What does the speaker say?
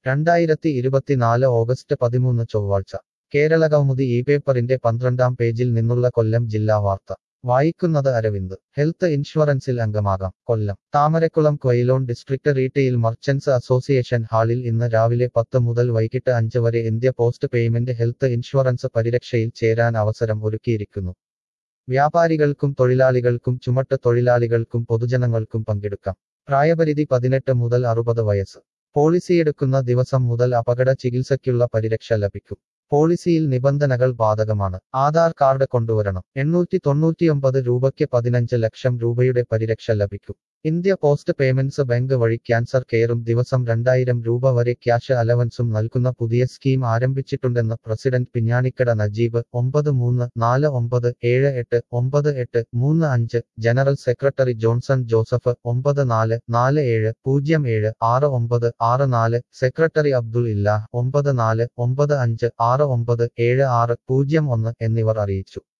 രണ്ടായിരത്തി ഇരുപത്തിനാല് ഓഗസ്റ്റ് പതിമൂന്ന് ചൊവ്വാഴ്ച കേരളകൗമുദി ഈ പേപ്പറിന്റെ പന്ത്രണ്ടാം പേജിൽ നിന്നുള്ള കൊല്ലം ജില്ലാ വാർത്ത വായിക്കുന്നത് അരവിന്ദ് ഹെൽത്ത് ഇൻഷുറൻസിൽ അംഗമാകാം Kollam Thamarakkulam Quilon district retail merchants association ഹാളിൽ ഇന്ന് രാവിലെ പത്ത് മുതൽ വൈകിട്ട് അഞ്ച് വരെ India post payment health insurance പരിരക്ഷയിൽ ചേരാൻ അവസരം ഒരുക്കിയിരിക്കുന്നു വ്യാപാരികൾക്കും തൊഴിലാളികൾക്കും ചുമട്ട് തൊഴിലാളികൾക്കും പൊതുജനങ്ങൾക്കും പങ്കെടുക്കാം പ്രായപരിധി പതിനെട്ട് മുതൽ അറുപത് വയസ്സ് പോളിസിയെടുക്കുന്ന ദിവസം മുതൽ അപകട ചികിത്സയ്ക്കുള്ള പരിരക്ഷ ലഭിക്കും പോളിസിയിൽ നിബന്ധനകൾ ബാധകമാണ് ആധാർ കാർഡ് കൊണ്ടുവരണം എണ്ണൂറ്റി തൊണ്ണൂറ്റിയൊമ്പത് രൂപയ്ക്ക് പതിനഞ്ച് ലക്ഷം രൂപയുടെ പരിരക്ഷ ലഭിക്കും ഇന്ത്യ പോസ്റ്റ് പേയ്മെന്റ്സ് ബാങ്ക് വഴി ക്യാൻസർ കെയറും ദിവസം രണ്ടായിരം രൂപ വരെ ക്യാഷ് അലവൻസും നൽകുന്ന പുതിയ സ്കീം ആരംഭിച്ചിട്ടുണ്ടെന്ന് പ്രസിഡന്റ് പിഞ്ഞാണിക്കട നജീബ് ഒമ്പത് മൂന്ന് നാല് ഒമ്പത് ഏഴ് എട്ട് ഒമ്പത് എട്ട് മൂന്ന് അഞ്ച് ജനറൽ സെക്രട്ടറി ജോൺസൺ ജോസഫ് ഒമ്പത് നാല് നാല് ഏഴ് പൂജ്യം ഏഴ് ആറ് ഒമ്പത് ആറ് നാല് സെക്രട്ടറി അബ്ദുൾ ഇല്ലാഹ് ഒമ്പത് നാല് ഒമ്പത് അഞ്ച് ആറ് ഒമ്പത് ഏഴ് ആറ് പൂജ്യം ഒന്ന് എന്നിവർ അറിയിച്ചു